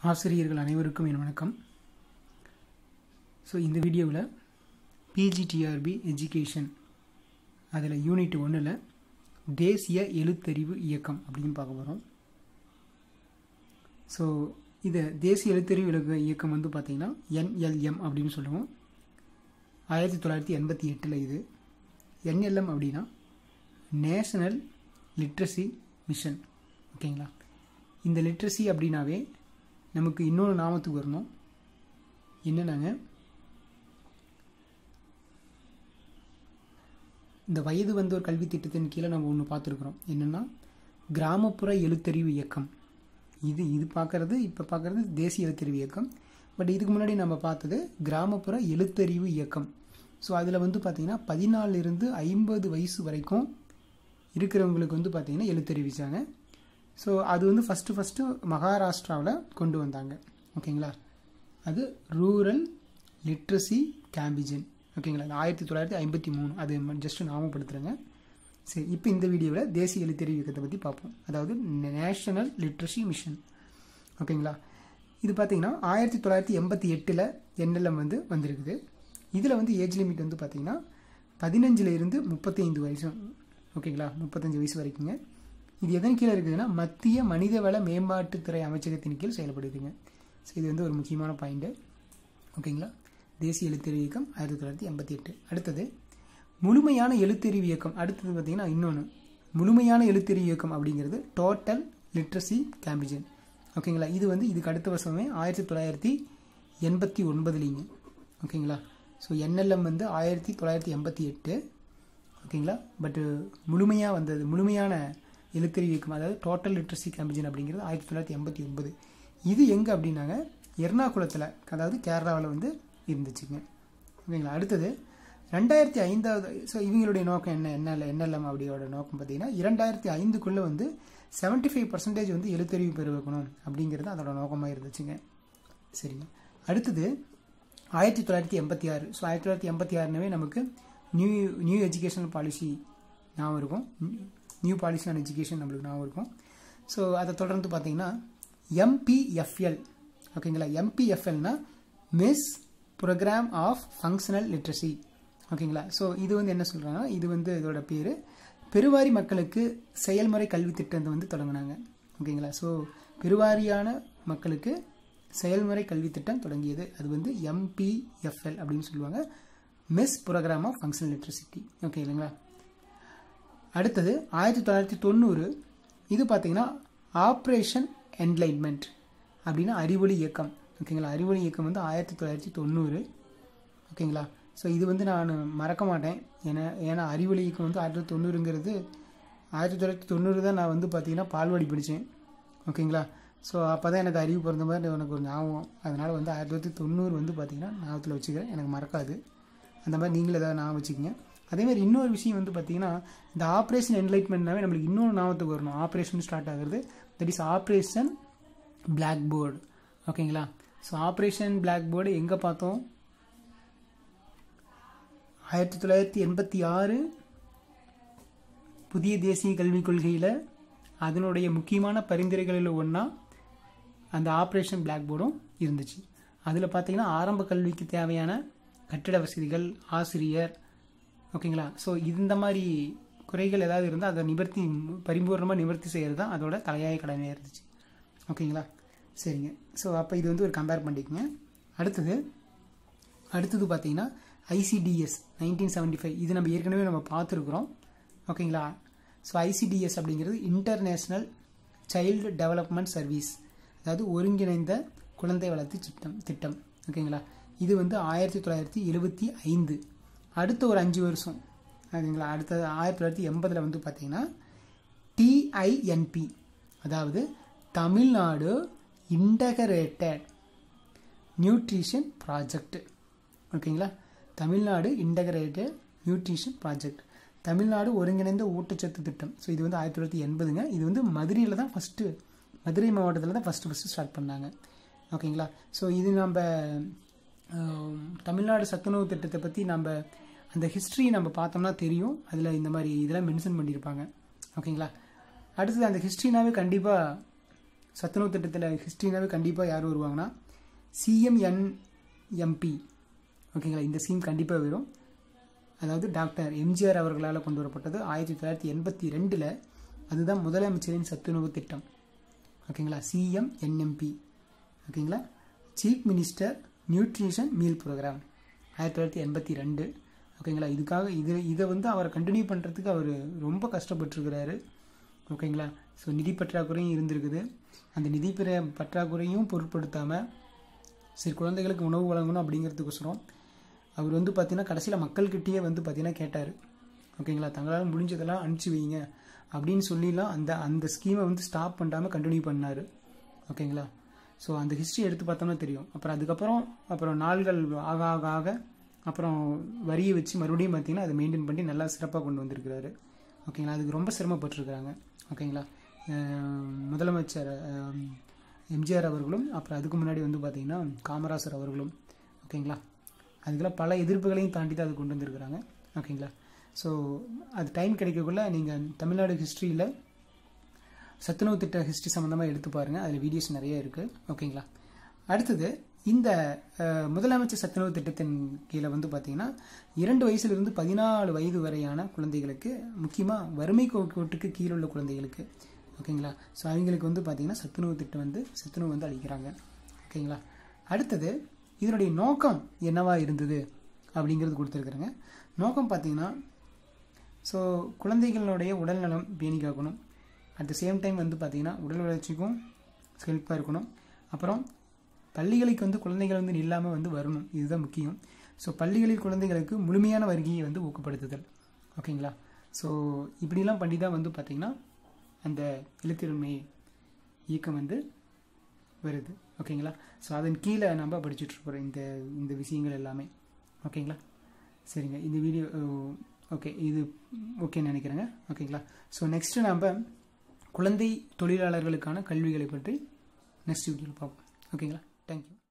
ஆசிரியர்கள் அனைவருக்கும் என் வணக்கம் ஸோ இந்த வீடியோவில் பிஜிடிஆர்பி எஜுகேஷன் அதில் யூனிட் ஒன்றில் தேசிய எழுத்தறிவு இயக்கம் அப்படின்னு பார்க்க போகிறோம் ஸோ இதை தேசிய எழுத்தறிவு இலக்க இயக்கம் வந்து பார்த்திங்கன்னா என்எல்எம் அப்படின்னு சொல்லுவோம் ஆயிரத்தி தொள்ளாயிரத்தி எண்பத்தி எட்டில் இது என்எல்எம் அப்படின்னா நேஷனல் லிட்ரஸி மிஷன் ஓகேங்களா இந்த லிட்ரஸி அப்படின்னாவே நமக்கு இன்னொரு நாமத்துக்கு வரணும் என்னென்னாங்க இந்த வயது வந்தோர் கல்வி திட்டத்தின் கீழே நம்ம ஒன்று பார்த்துருக்குறோம் என்னென்னா கிராமப்புற எழுத்தறிவு இயக்கம் இது இது பார்க்குறது இப்போ பார்க்குறது தேசிய எழுத்தறிவு இயக்கம் பட் இதுக்கு முன்னாடி நம்ம பார்த்தது கிராமப்புற எழுத்தறிவு இயக்கம் ஸோ அதில் வந்து பார்த்திங்கன்னா பதினாலிருந்து ஐம்பது வயசு வரைக்கும் இருக்கிறவங்களுக்கு வந்து பார்த்திங்கன்னா எழுத்தறிவிச்சாங்க ஸோ அது வந்து ஃபஸ்ட்டு ஃபஸ்ட்டு மகாராஷ்டிராவில் கொண்டு வந்தாங்க ஓகேங்களா அது ரூரல் லிட்ரஸி கேம்பிஜன் ஓகேங்களா அது ஆயிரத்தி தொள்ளாயிரத்தி ஐம்பத்தி மூணு அது ஜஸ்ட்டு ஞாபகப்படுத்துகிறேங்க சரி இப்போ இந்த வீடியோவில் தேசிய எழுத்தறிவு இயக்கத்தை பற்றி பார்ப்போம் அதாவது நேஷனல் லிட்ரஸி மிஷன் ஓகேங்களா இது பார்த்தீங்கன்னா ஆயிரத்தி தொள்ளாயிரத்தி எண்பத்தி எட்டில் என்எல்எம் வந்து வந்திருக்குது இதில் வந்து ஏஜ் லிமிட் வந்து பார்த்திங்கன்னா பதினஞ்சுலேருந்து முப்பத்தைந்து வயசு ஓகேங்களா முப்பத்தஞ்சு வயசு வரைக்குங்க இது எதன் கீழே இருக்குதுன்னா மத்திய மனிதவள மேம்பாட்டுத்துறை அமைச்சகத்தின் கீழ் செயல்படுதுங்க ஸோ இது வந்து ஒரு முக்கியமான பாயிண்ட்டு ஓகேங்களா தேசிய எழுத்தறிவு இயக்கம் ஆயிரத்தி தொள்ளாயிரத்தி எண்பத்தி எட்டு அடுத்தது முழுமையான எழுத்தறிவு இயக்கம் அடுத்தது பார்த்திங்கன்னா இன்னொன்று முழுமையான எழுத்தறிவு இயக்கம் அப்படிங்கிறது டோட்டல் லிட்ரஸி கேம்பிஜன் ஓகேங்களா இது வந்து இதுக்கு அடுத்த வருஷமே ஆயிரத்தி தொள்ளாயிரத்தி எண்பத்தி ஒன்பதுலிங்க ஓகேங்களா ஸோ என்எல்எம் வந்து ஆயிரத்தி தொள்ளாயிரத்தி எண்பத்தி எட்டு ஓகேங்களா பட்டு முழுமையாக வந்தது முழுமையான எழுத்தறிவு இயக்கம் அதாவது டோட்டல் லிட்ரஸி கேம்பிஜன் அப்படிங்கிறது ஆயிரத்தி தொள்ளாயிரத்தி எண்பத்தி ஒன்பது இது எங்கே அப்படின்னாங்க எர்ணாகுளத்தில் அதாவது கேரளாவில் வந்து இருந்துச்சுங்க ஓகேங்களா அடுத்தது ரெண்டாயிரத்தி ஐந்தாவது ஸோ இவங்களுடைய நோக்கம் என்ன என்ன என்னெல்லாம் அப்படியோட நோக்கம் பார்த்தீங்கன்னா இரண்டாயிரத்தி ஐந்துக்குள்ளே வந்து செவன்ட்டி ஃபைவ் பர்சன்டேஜ் வந்து எழுத்தறிவு பெற வைக்கணும் அப்படிங்கிறது அதோட நோக்கமாக இருந்துச்சுங்க சரிங்க அடுத்தது ஆயிரத்தி தொள்ளாயிரத்தி எண்பத்தி ஆறு ஸோ ஆயிரத்தி தொள்ளாயிரத்தி எண்பத்தி ஆறுனவே நமக்கு நியூ நியூ எஜுகேஷனல் பாலிசி ஞாபகம் இருக்கும் நியூ பாலிசி ஆன் எஜுகேஷன் நம்மளுக்கு ஞாபகம் இருக்கும் ஸோ அதை தொடர்ந்து பார்த்தீங்கன்னா எம்பிஎஃப்எல் ஓகேங்களா எம்பிஎஃப்எல்னா mass programme of functional literacy ஓகேங்களா ஸோ இது வந்து என்ன சொல்கிறாங்கன்னா இது வந்து இதோட பேர் பெருவாரி மக்களுக்கு செயல்முறை கல்வி திட்டத்தை வந்து தொடங்கினாங்க ஓகேங்களா ஸோ பெருவாரியான மக்களுக்கு செயல்முறை கல்வி திட்டம் தொடங்கியது அது வந்து எம்பிஎஃப்எல் அப்படின்னு சொல்லுவாங்க mass programme of functional literacy okay இல்லைங்களா அடுத்தது ஆயிரத்தி தொள்ளாயிரத்தி தொண்ணூறு இது பார்த்தீங்கன்னா ஆப்ரேஷன் என்லைன்மெண்ட் அப்படின்னா அறிவொளி இயக்கம் ஓகேங்களா அறிவொளி இயக்கம் வந்து ஆயிரத்தி தொள்ளாயிரத்தி தொண்ணூறு ஓகேங்களா ஸோ இது வந்து நான் மறக்க மாட்டேன் ஏன்னா ஏன்னா அறிவொளி இயக்கம் வந்து ஆயிரத்தி தொள்ளாயிரத்தி தொண்ணூறுங்கிறது ஆயிரத்தி தொள்ளாயிரத்தி தொண்ணூறு தான் நான் வந்து பார்த்தீங்கன்னா பால்வாடி படித்தேன் ஓகேங்களா ஸோ அப்போ தான் எனக்கு அறிவு பிறந்த மாதிரி எனக்கு ஒரு ஞாபகம் அதனால் வந்து ஆயிரத்தி தொள்ளாயிரத்தி தொண்ணூறு வந்து பார்த்தீங்கன்னா ஞாபகத்தில் வச்சுக்கிறேன் எனக்கு மறக்காது அந்த மாதிரி நீங்களும் ஏதாவது ஞாபகம் வச்சுக்கோங்க அதேமாதிரி இன்னொரு விஷயம் வந்து பார்த்தீங்கன்னா இந்த ஆப்ரேஷன் என்லைட்மெண்ட்னாவே நம்மளுக்கு இன்னொரு ஞாபகத்துக்கு வரணும் ஆப்ரேஷன் ஸ்டார்ட் ஆகுறது that is operation blackboard ஓகேங்களா ஸோ ஆப்ரேஷன் பிளாக் போர்டு எங்கே பார்த்தோம் ஆயிரத்தி தொள்ளாயிரத்தி எண்பத்தி ஆறு புதிய தேசிய கல்விக் கொள்கையில் அதனுடைய முக்கியமான பரிந்துரைகளில் ஒன்றா அந்த ஆப்ரேஷன் பிளாக் போர்டும் இருந்துச்சு அதில் பார்த்தீங்கன்னா ஆரம்ப கல்விக்கு தேவையான கட்டிட வசதிகள் ஆசிரியர் ஓகேங்களா ஸோ இந்த மாதிரி குறைகள் ஏதாவது இருந்தால் அதை நிவர்த்தி பரிபூர்ணமாக நிவர்த்தி செய்கிறது தான் அதோட தலையாய கடமையாக இருந்துச்சு ஓகேங்களா சரிங்க ஸோ அப்போ இது வந்து ஒரு கம்பேர் பண்ணிக்கோங்க அடுத்தது அடுத்தது பார்த்தீங்கன்னா ஐசிடிஎஸ் நைன்டீன் செவன்ட்டி ஃபைவ் இது நம்ம ஏற்கனவே நம்ம பார்த்துருக்குறோம் ஓகேங்களா ஸோ ஐசிடிஎஸ் அப்படிங்கிறது இன்டர்நேஷ்னல் சைல்டு டெவலப்மெண்ட் சர்வீஸ் அதாவது ஒருங்கிணைந்த குழந்தை வளர்த்து திட்டம் திட்டம் ஓகேங்களா இது வந்து ஆயிரத்தி தொள்ளாயிரத்தி எழுபத்தி ஐந்து அடுத்த ஒரு அஞ்சு வருஷம் ஓகேங்களா அடுத்தது ஆயிரத்தி தொள்ளாயிரத்தி எண்பதில் வந்து பார்த்தீங்கன்னா டிஐஎன்பி அதாவது தமிழ்நாடு இன்டகரேட்டட் நியூட்ரிஷன் ப்ராஜெக்ட் ஓகேங்களா Tamil Nadu integrated nutrition project Tamil Nadu ஒருங்கிணைந்த ஊட்டச்சத்து திட்டம் ஸோ இது வந்து ஆயிரத்தி தொள்ளாயிரத்தி எண்பதுங்க இது வந்து மதுரையில் தான் ஃபஸ்ட்டு மதுரை மாவட்டத்தில் தான் ஃபஸ்ட்டு ஃபஸ்ட்டு ஸ்டார்ட் பண்ணாங்க ஓகேங்களா ஸோ இது நம்ம தமிழ்நாடு சத்துணவு திட்டத்தை பற்றி நம்ம அந்த ஹிஸ்ட்ரி நம்ம பார்த்தோம்னா தெரியும் அதில் இந்த மாதிரி இதெல்லாம் மென்ஷன் பண்ணியிருப்பாங்க ஓகேங்களா அடுத்தது அந்த ஹிஸ்ட்ரினாவே கண்டிப்பாக சத்துணவு திட்டத்தில் ஹிஸ்ட்ரினாவே கண்டிப்பாக யார் வருவாங்கன்னா சிஎம்என்எம்பி ஓகேங்களா இந்த ஸ்கீம் கண்டிப்பாக வரும் அதாவது டாக்டர் எம்ஜிஆர் அவர்களால் கொண்டு வரப்பட்டது ஆயிரத்தி தொள்ளாயிரத்தி எண்பத்தி ரெண்டில் அதுதான் முதலமைச்சரின் சத்துணவு திட்டம் ஓகேங்களா சிஎம்என்எம்பி ஓகேங்களா chief minister nutrition meal programme ஆயிரத்தி தொள்ளாயிரத்தி எண்பத்தி ரெண்டு ஓகேங்களா இதுக்காக இது இதை வந்து அவர் கண்டினியூ பண்ணுறதுக்கு அவர் ரொம்ப கஷ்டப்பட்டுருக்கிறாரு ஓகேங்களா ஸோ நிதி பற்றாக்குறையும் இருந்திருக்குது அந்த நிதி பிற பற்றாக்குறையும் பொருட்படுத்தாமல் சரி குழந்தைகளுக்கு உணவு வழங்கணும் அப்படிங்கிறதுக்கோசரம் அவர் வந்து பார்த்தீங்கன்னா கடைசியில் மக்கள்கிட்டயே வந்து பார்த்தீங்கன்னா கேட்டார் ஓகேங்களா தங்களால் முடிஞ்சதெல்லாம் அனுப்பிச்சி வைங்க அப்படின்னு சொல்லிலாம் அந்த அந்த ஸ்கீமை வந்து ஸ்டாப் பண்ணாமல் கண்டினியூ பண்ணார் ஓகேங்களா ஸோ அந்த ஹிஸ்ட்ரி எடுத்து பார்த்தோம்னா தெரியும் அப்புறம் அதுக்கப்புறம் அப்புறம் நாள்கள் ஆக ஆக ஆக அப்புறம் வரியை வச்சு மறுபடியும் பார்த்தீங்கன்னா அதை மெயின்டைன் பண்ணி நல்லா சிறப்பாக கொண்டு வந்திருக்கிறாரு ஓகேங்களா அதுக்கு ரொம்ப சிரமப்பட்டிருக்கிறாங்க ஓகேங்களா அஹ் முதலமைச்சர் அஹ் எம்ஜிஆர் அவர்களும் அப்புறம் அதுக்கு முன்னாடி வந்து பார்த்தீங்கன்னா காமராசர் அவர்களும் ஓகேங்களா அதுக்கெல்லாம் பல எதிர்ப்புகளையும் தாண்டி தான் அது கொண்டு வந்திருக்கிறாங்க ஓகேங்களா ஸோ அது டைம் கிடைக்கக்குள்ள நீங்கள் தமிழ்நாடு ஹிஸ்ட்ரியில் சத்துணவு திட்ட ஹிஸ்ட்ரி சம்மந்தமாக எடுத்து பாருங்கள் அதில் வீடியோஸ் நிறைய இருக்குது ஓகேங்களா அடுத்தது இந்த அஹ், முதலமைச்சர் சத்துணவு திட்டத்தின் கீழே வந்து பார்த்தீங்கன்னா இரண்டு வயசுலேருந்து பதினாலு வயது வரையான குழந்தைகளுக்கு முக்கியமாக வறுமை கோ- கோட்டுக்கு கீழே உள்ள குழந்தைகளுக்கு ஓகேங்களா ஸோ அவங்களுக்கு வந்து பார்த்தீங்கன்னா சத்துணவு திட்டம் வந்து சத்துணவு வந்து அளிக்கிறாங்க ஓகேங்களா அடுத்தது இதனுடைய நோக்கம் என்னவா இருந்தது அப்படிங்கிறது கொடுத்துருக்குறேங்க நோக்கம் பார்த்தீங்கன்னா ஸோ குழந்தைகளுடைய உடல்நலம் பேணி காக்கணும் அட் த சேம் டைம் வந்து பார்த்தீங்கன்னா உடல் வளர்ச்சிக்கும் ஹெல்ப்பாக இருக்கணும் அப்புறம் பள்ளிகளுக்கு வந்து குழந்தைகள் வந்து இல்லாமல் வந்து வரணும் இதுதான் முக்கியம் ஸோ பள்ளிகளில் குழந்தைகளுக்கு முழுமையான வருகையை வந்து ஊக்கப்படுத்துதல் ஓகேங்களா ஸோ இப்படிலாம் பண்ணி தான் வந்து பார்த்திங்கன்னா அந்த எழுத்திறமை இயக்கம் வந்து வருது ஓகேங்களா ஸோ அதன் கீழே நம்ம படிச்சுட்ருக்குறோம் இந்த இந்த விஷயங்கள் எல்லாமே ஓகேங்களா சரிங்க இந்த வீடியோ ஓகே இது ஓகேன்னு நினைக்கிறேங்க ஓகேங்களா ஸோ நெக்ஸ்ட்டு நம்ம குழந்தை தொழிலாளர்களுக்கான கல்விகளை பற்றி நெக்ஸ்ட் வீடியோவில் பார்ப்போம் ஓகேங்களா தேங்க்யூ